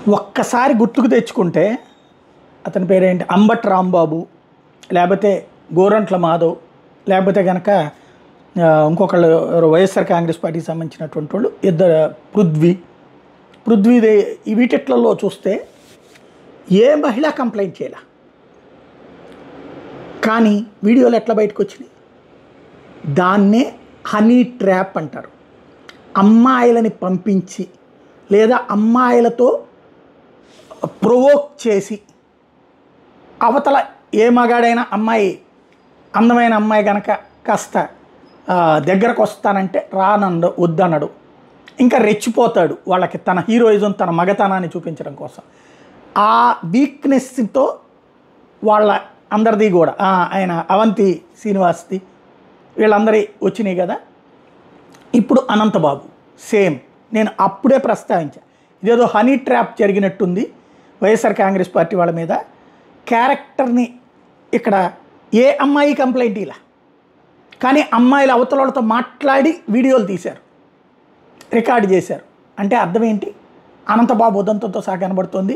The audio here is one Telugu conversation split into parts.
ఒక్కసారి గుర్తుకు తెచ్చుకుంటే అతని పేరేంటి అంబట్ రాంబాబు లేకపోతే గోరంట్ల మాధవ్ లేకపోతే కనుక ఆ, ఇంకొకళ్ళు ఎవరో వైఎస్ఆర్ కాంగ్రెస్ పార్టీకి సంబంధించినటువంటి వాళ్ళు ఇద్దరు పృథ్వీ పృథ్వీదే ఈ వీటిట్లలో చూస్తే ఏ మహిళ కంప్లైంట్ చేయలే కానీ వీడియోలు ఎట్లా బయటకు వచ్చినాయి దాన్నే హనీ ట్రాప్ అంటారు అమ్మాయిలని పంపించి లేదా అమ్మాయిలతో ప్రొవోక్ చేసి అవతల ఏ మగాడైనా అమ్మాయి అందమైన అమ్మాయి కనుక కాస్త ఆ, దగ్గరకు వస్తానంటే రానండు వద్దనడు ఇంకా రెచ్చిపోతాడు వాళ్ళకి తన హీరోయిజం తన మగతనాన్ని చూపించడం కోసం ఆ వీక్నెస్తో వాళ్ళ అందరిది కూడా ఆ, ఆయన అవంతి శ్రీనివాస్ది వీళ్ళందరి వచ్చినాయి కదా ఇప్పుడు అనంతబాబు సేమ్ నేను అప్పుడే ప్రస్తావించా ఇదేదో హనీ ట్రాప్ జరిగినట్టుంది వైఎస్ఆర్ కాంగ్రెస్ పార్టీ వాళ్ళ మీద క్యారెక్టర్ని ఇక్కడ ఏ అమ్మాయి కంప్లైంట్ ఇలా కానీ అమ్మాయిలు అవతల వాళ్ళతో మాట్లాడి వీడియోలు తీశారు రికార్డ్ చేశారు అంటే అర్థం ఏంటి అనంతబాబు ఉదంతంతో సహా కనబడుతుంది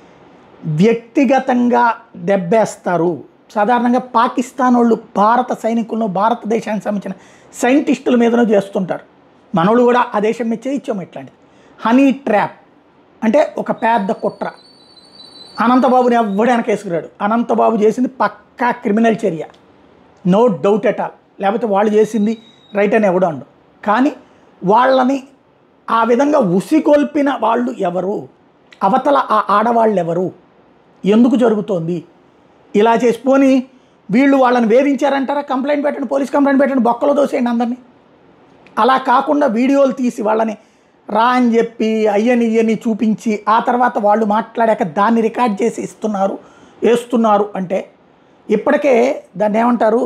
వ్యక్తిగతంగా దెబ్బేస్తారు సాధారణంగా పాకిస్తాన్ వాళ్ళు భారత సైనికులను భారతదేశానికి సంబంధించిన సైంటిస్టుల మీదనూ చేస్తుంటారు మనోళ్ళు కూడా ఆ దేశం మీద చేయించాము ఇట్లాంటిది హనీ ట్రాప్ అంటే ఒక పెద్ద కుట్ర అనంతబాబుని ఎవ్వడు వెనకేసుకురాడు అనంతబాబు చేసింది పక్కా క్రిమినల్ చర్య నో డౌట్ ఎట్ ఆల్ లేకపోతే వాళ్ళు చేసింది రైట్ అని ఎవడు అండు కానీ వాళ్ళని ఆ విధంగా ఉసిగొల్పిన వాళ్ళు ఎవరు అవతల ఆ ఆడవాళ్ళు ఎవరు ఎందుకు జరుగుతోంది ఇలా చేసి పోని వీళ్ళు వాళ్ళని వేధించారంటారా కంప్లైంట్ పెట్టండి పోలీస్ కంప్లైంట్ పెట్టండి బొక్కలో దోసేయండి అందరినీ అలా కాకుండా వీడియోలు తీసి వాళ్ళని రా అని చెప్పి అయ్యని ఇయ్యని చూపించి ఆ తర్వాత వాళ్ళు మాట్లాడాక దాన్ని రికార్డ్ చేసి ఇస్తున్నారు వేస్తున్నారు అంటే ఇప్పటికే దాన్ని ఏమంటారు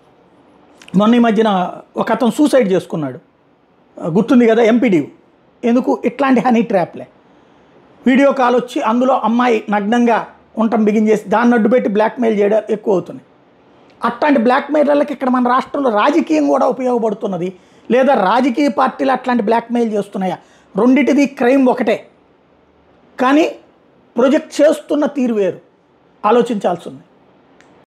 మొన్న ఈ మధ్యన ఒక అతను సూసైడ్ చేసుకున్నాడు గుర్తుంది కదా ఎంపీడీ ఎందుకు ఇట్లాంటి హనీ ట్రాప్లే వీడియో కాల్ వచ్చి అందులో అమ్మాయి నగ్నంగా ఉండటం బిగిన్ చేసి దాన్ని అడ్డు పెట్టి బ్లాక్మెయిల్ చేయడం ఎక్కువ అవుతుంది అట్లాంటి బ్లాక్మెయిలర్లకి ఇక్కడ మన రాష్ట్రంలో రాజకీయం కూడా ఉపయోగపడుతున్నది లేదా రాజకీయ పార్టీలు అట్లాంటి బ్లాక్మెయిల్ చేస్తున్నాయా రెండిటిది క్రైమ్ ఒకటే కానీ ప్రొజెక్ట్ చేస్తున్న తీరు వేరు ఆలోచించాల్సి ఉంది